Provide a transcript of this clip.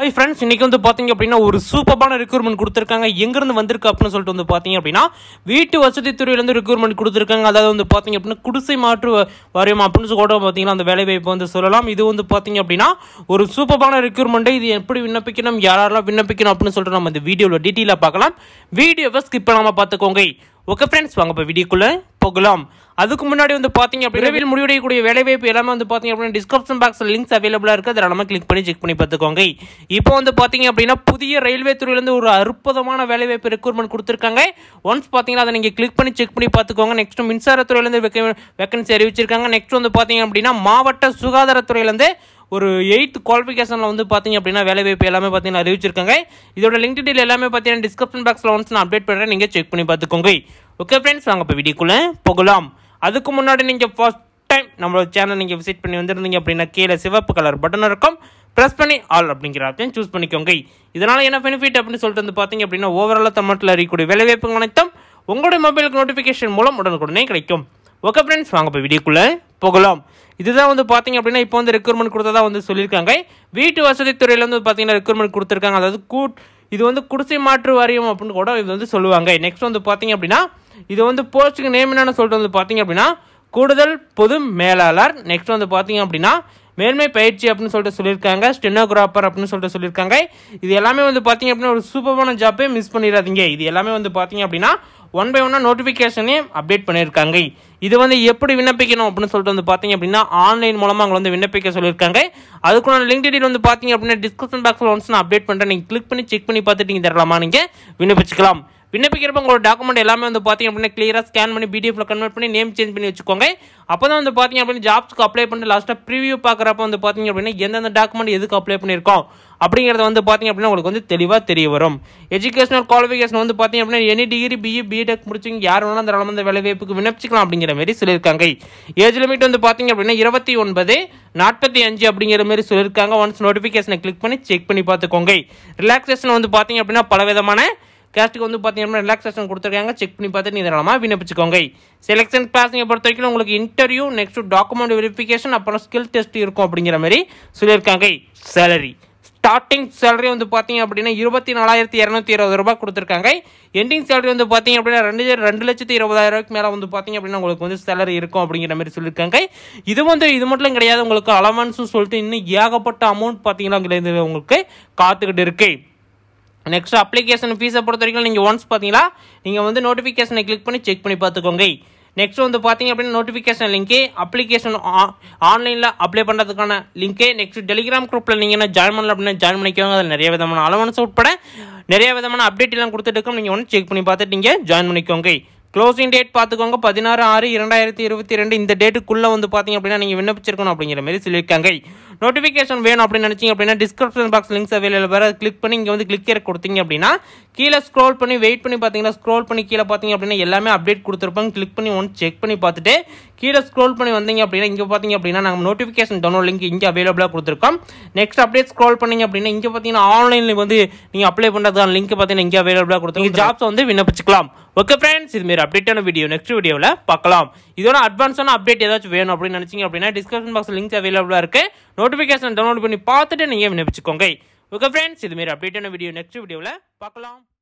hi friends இன்னைக்கு வந்து பார்த்தீங்க அப்படின்னா ஒரு சூப்பரான ரெக்ரூட்மெண்ட் கொடுத்துருக்காங்க எங்கேருந்து வந்திருக்கு அப்படின்னு சொல்லிட்டு வந்து பார்த்தீங்க அப்படின்னா வீட்டு வசதி துறையிலேருந்து ரெக்ரூட்மெண்ட் கொடுத்துருக்காங்க அதாவது வந்து பார்த்தீங்க அப்படின்னா குடிசை மாற்று வ- வாரியம் அப்படின்னு சொல்லி கூட பார்த்தீங்கன்னா அந்த வேலை வாய்ப்பு வந்து சொல்லலாம் இது வந்து பார்த்தீங்க அப்படின்னா ஒரு சூப்பரான ரெக்ரூட்மெண்ட் இது எப்படி விண்ணப்பிக்கணும் யாரெல்லாம் விண்ணப்பிக்கணும் அப்படின்னு சொல்லிட்டு நம்ம இந்த வீடியோவில் டீட்டெயிலாக பார்க்கலாம் வீடியோவை ஸ்கிப் பண்ணாமல் பார்த்துக்கோங்க ஓகே ஃப்ரெண்ட்ஸ் வாங்க இப்போ வீடியோக்குள்ளே போகலாம் அதுக்கு முன்னாடி வந்து பார்த்தீங்க அப்படின்னா விரைவில் முடிவடையக்கூடிய வேலைவாய்ப்பு எல்லாமே வந்து பார்த்தீங்க அப்படின்னா டிஸ்கிரிப்ஷன் பாக்ஸில் லிங்க்ஸ் அவைலபிளாக இருக்குது அதில் நம்ம கிளிக் பண்ணி செக் பண்ணி பார்த்துக்கோங்க இப்போ வந்து பார்த்தீங்க அப்படின்னா புதிய ரயில்வே துறையிலேருந்து ஒரு அற்புதமான வேலைவாய்ப்பு ரெக்ரூட்மெண்ட் கொடுத்துருக்காங்க ஒன்ஸ் பார்த்தீங்கன்னா அதை நீங்கள் கிளிக் பண்ணி செக் பண்ணி பார்த்துக்கோங்க நெக்ஸ்ட் மின்சாரத்துறையிலேருந்து வேக்கன்சி அறிவிச்சிருக்காங்க நெக்ஸ்ட் வந்து பார்த்தீங்க அப்படின்னா மாவட்ட சுகாதாரத்துறையிலேருந்து ஒரு எயித் குவாலிஃபிகேஷனில் வந்து பார்த்தீங்க அப்படின்னா வேலைவாய்ப்பு எல்லாமே பார்த்தீங்கன்னா அறிவிச்சிருக்காங்க இதோட லிங்க் டீட்டெயில் எல்லாமே பார்த்தீங்கன்னா டிஸ்கிரிப்ஷன் பாக்ஸில் ஒன்ஸ் நான் அப்டேட் பண்ணுறேன் நீங்கள் செக் பண்ணி பார்த்துக்கோங்க ஓகே ஃப்ரெண்ட்ஸ் வாங்க இப்போ வீடியோக்குள்ளே போகலாம் அதுக்கு முன்னாடி நீங்கள் ஃபர்ஸ்ட் டைம் நம்மளோட சேனல் நீங்கள் விசிட் பண்ணி வந்திருந்தீங்க அப்படின்னா கீழே சிவப்பு கலர் பட்டன் இருக்கும் ப்ரெஸ் பண்ணி ஆல் அப்படிங்கிற ஆப்ஷன் சூஸ் பண்ணிக்கோங்க இதனால் என்ன பெனிஃபிட் அப்படின்னு சொல்லிட்டு வந்து பார்த்தீங்க அப்படின்னா ஓவராலாக தமிழ்நாட்டில் இருக்கக்கூடிய வேலைவாய்ப்புகள் அனைத்தும் உங்களுடைய மொபைலுக்கு நோட்டிஃபிகேஷன் மூலம் உடனுக்குடனே கிடைக்கும் ஓகே ஃப்ரெண்ட்ஸ் வாங்க இப்போ வீடியோக்குள்ளே போகலாம் இதுதான் வந்து பார்த்தீங்க அப்படின்னா இப்போ வந்து ரெக்ரூட்மெண்ட் கொடுத்ததா வந்து சொல்லியிருக்காங்க வீட்டு வசதி துறையில வந்து பார்த்தீங்கன்னா ரெக்ரூட்மெண்ட் கொடுத்துருக்காங்க அதாவது கூட் இது வந்து குடிசை மாற்று வாரியம் அப்படின்னு கூட இது வந்து சொல்லுவாங்க நெக்ஸ்ட் வந்து பார்த்தீங்க அப்படின்னா இது வந்து போஸ்ட்டுக்கு நேம் என்னன்னு சொல்லிட்டு வந்து பார்த்தீங்க அப்படின்னா கூடுதல் பொது மேலாளர் நெக்ஸ்ட் வந்து பார்த்தீங்க அப்படின்னா மேல்மை பயிற்சி அப்படின்னு சொல்லிட்டு சொல்லியிருக்காங்க ஸ்டெனோகிராஃபர் அப்படின்னு சொல்லிட்டு சொல்லியிருக்காங்க இது எல்லாமே வந்து பார்த்தீங்க அப்படின்னா ஒரு சூப்பரான ஜாப்பே மிஸ் பண்ணிடாதீங்க இது எல்லாமே வந்து பார்த்தீங்க அப்படின்னா ஒன் பை ஒன்னாக நோட்டிஃபிகேஷனே அப்டேட் பண்ணியிருக்காங்க இது வந்து எப்படி விண்ணப்பிக்கணும் அப்படின்னு சொல்லிட்டு வந்து பார்த்தீங்க அப்படின்னா ஆன்லைன் மூலமாக அவங்க வந்து விண்ணப்பிக்க சொல்லியிருக்காங்க அதுக்குள்ள லிங்க் டீடைல் வந்து பார்த்தீங்க அப்படின்னா டிஸ்கிரிப்ஷன் பாக்ஸில் ஒன்ஸ் நான் அப்டேட் பண்ணுறேன் நீங்கள் கிளிக் பண்ணி செக் பண்ணி பார்த்துட்டு நீங்கள் தரலாமா நீங்கள் விண்ணப்பிச்சுக்கலாம் விண்ணப்பிக்கிறப்ப உங்களோட டாக்குமெண்ட் எல்லாமே வந்து பார்த்தீங்க அப்படின்னா கிளியராக ஸ்கேன் பண்ணி பிடிஎஃப்ல கன்வெர்ட் பண்ணி நேம் சேஞ்ச் பண்ணி வச்சுக்கோங்க அப்போ தான் வந்து பார்த்தீங்க அப்படின்னா ஜாப்ஸ்க்கு அப்ளை பண்ணி லாஸ்ட்டாக ப்ரிவியூ பார்க்குறப்ப வந்து பார்த்தீங்க அப்படின்னா எந்தெந்த டாக்குமெண்ட் எதுக்கு அப்ளை பண்ணியிருக்கோம் அப்படிங்கிறத வந்து பார்த்தீங்க அப்படின்னா உங்களுக்கு வந்து தெளிவாக தெரிய வரும் எஜுகேஷனல் குவாலிஃபிகேஷன் வந்து பார்த்தீங்க அப்படின்னா எனி டிகிரி பிஇ பிடெக் முடிச்சிங்க யார் வேணாலும் அந்த அந்த வேலை வாய்ப்புக்கு விண்ணப்பிச்சிக்கலாம் அப்படிங்கிற மாதிரி சொல்லியிருக்காங்க ஏஜ் லிமிட் வந்து பார்த்தீங்க அப்படின்னா இருபத்தி ஒன்பது நாற்பத்தி அஞ்சு அப்படிங்கிற மாதிரி சொல்லியிருக்காங்க ஒன்ஸ் நோட்டிஃபிகேஷனை கிளிக் பண்ணி செக் பண்ணி பார்த்துக்கோங்க ரிலாக்ஸேஷன் வந்து பார்த்தீங்க அப்படின்னா பல விதமான கேஸ்ட்டுக்கு வந்து பார்த்தீங்கன்னா ரிலாக்ஸேஷன் கொடுத்துருக்காங்க செக் பண்ணி பார்த்துட்டு நீங்கள் தாராளமாக விண்ணப்பிச்சுக்கோங்க செலெக்ஷன் கிளாஸிங்க பொறுத்த வரைக்கும் உங்களுக்கு இன்டர்வியூ நெக்ஸ்ட் டாக்குமெண்ட் வெரிஃபிகேஷன் அப்புறம் ஸ்கில் டெஸ்ட் இருக்கும் அப்படிங்கிற மாதிரி சொல்லியிருக்காங்க சேலரி ஸ்டார்டிங் சேலரி வந்து பார்த்தீங்க அப்படின்னா இருபத்தி நாலாயிரத்தி இரநூத்தி இருபது ரூபாய் கொடுத்துருக்காங்க எண்டிங் சேலரி வந்து பார்த்தீங்க அப்படின்னா ரெண்டு ரெண்டு லட்சத்தி இருபதாயிரம் ரூபாய்க்கு மேலே வந்து பார்த்தீங்க அப்படின்னா உங்களுக்கு வந்து சேலரி இருக்கும் அப்படிங்கிற மாதிரி சொல்லியிருக்காங்க இது வந்து இது மட்டும் கிடையாது உங்களுக்கு அலவன்ஸும் சொல்லிட்டு இன்னும் ஏகப்பட்ட அமௌண்ட் பார்த்தீங்கன்னா இதுல உங்களுக்கு காத்துக்கிட்டு இருக்கு நெக்ஸ்ட் அப்ளிகேஷன் ஃபீஸை பொறுத்த வரைக்கும் நீங்கள் ஒன்ஸ் பார்த்தீங்களா நீங்கள் வந்து நோட்டிஃபிகேஷனை கிளிக் பண்ணி செக் பண்ணி பார்த்துக்கோங்க நெக்ஸ்ட் வந்து பார்த்தீங்க அப்படின்னா நோட்டிஃபிகேஷன் லிங்க்கு அப்ளிகேஷன் ஆன்லைனில் அப்ளை பண்ணுறதுக்கான லிங்க்கு நெக்ஸ்ட் டெலிகிராம் குரூப்பில் நீங்கள் என்ன ஜாயின் பண்ணல அப்படின்னா ஜாயின் பண்ணிக்கோங்க அதில் நிறைய விதமான அலவன்ஸ் உட்பட நிறைய விதமான அப்டேட் எல்லாம் கொடுத்துட்டு இருக்கோம் நீங்கள் ஒன்று செக் பண்ணி பார்த்துட்டு நீங்கள் ஜாயின் பண்ணிக்கோங்க க்ளோசிங் டேட் பார்த்துக்கோங்க பதினாறு ஆறு இரண்டாயிரத்தி இருபத்தி ரெண்டு இந்த டேட்டுக்குள்ளே வந்து பார்த்தீங்க அப்படின்னா நீங்கள் விண்ணப்பிச்சிருக்கணும் அப்படிங்கிற மாதிரி சொல்லியிருக்காங்க நோட்டிஃபிகேஷன் வேணும் அப்படின்னு நினச்சிங்க அப்படின்னா டிஸ்கிரிப்ஷன் பாக்ஸ் லிங்க்ஸ் அவைலபிள் வேறு கிளிக் பண்ணி இங்கே வந்து கிளிக் கொடுத்தீங்க அப்படின்னா கீழே ஸ்க்ரோல் பண்ணி வெயிட் பண்ணி பார்த்தீங்கன்னா ஸ்க்ரோல் பண்ணி கீழே பார்த்தீங்க அப்படின்னா எல்லாமே அப்டேட் கொடுத்துருப்பாங்க கிளிக் பண்ணி ஒன்று செக் பண்ணி பார்த்துட்டு கீழே ஸ்க்ரோல் பண்ணி வந்தீங்க அப்படின்னா இங்கே பார்த்தீங்க அப்படின்னா நாங்கள் நோட்டிஃபிகேஷன் டவுன்லோட் லிங்க் இங்கே அவைலபிளாக கொடுத்துருக்கோம் நெக்ஸ்ட் அப்படியே ஸ்க்ரோல் பண்ணீங்க அப்படின்னா இங்கே பார்த்தீங்கன்னா ஆன்லைனில் வந்து நீங்கள் அப்ளை பண்ணுறதுக்கான லிங்க் பார்த்தீங்கன்னா இங்கே அவைலபிளாக கொடுத்துருங்க ஜாப்ஸ் வந்து விண்ணப்பிச்சுக்கலாம் ஓகே ஃப்ரெண்ட்ஸ் இதுமாரி அப்டேட்டான வீடியோ நெக்ஸ்ட் வீடியோவில் பார்க்கலாம் இதோட அட்வான்ஸான அப்டேட் ஏதாச்சும் வேணும் அப்படின்னு நினச்சிங்க அப்படின்னா டிஸ்கிரிப்ஷன் பாக்ஸ் லிங்க் அவைலபிளாக இருக்கு நோட்டிஃபிகேஷன் டவுன்லோட் பண்ணி பார்த்துட்டு நீங்கள் விண்ணப்பிச்சுக்கோங்க ஓகே ஃப்ரெண்ட்ஸ் இதுமாரி அப்டேட்டான வீடியோ நெக்ஸ்ட் வீடியோவில் பார்க்கலாம்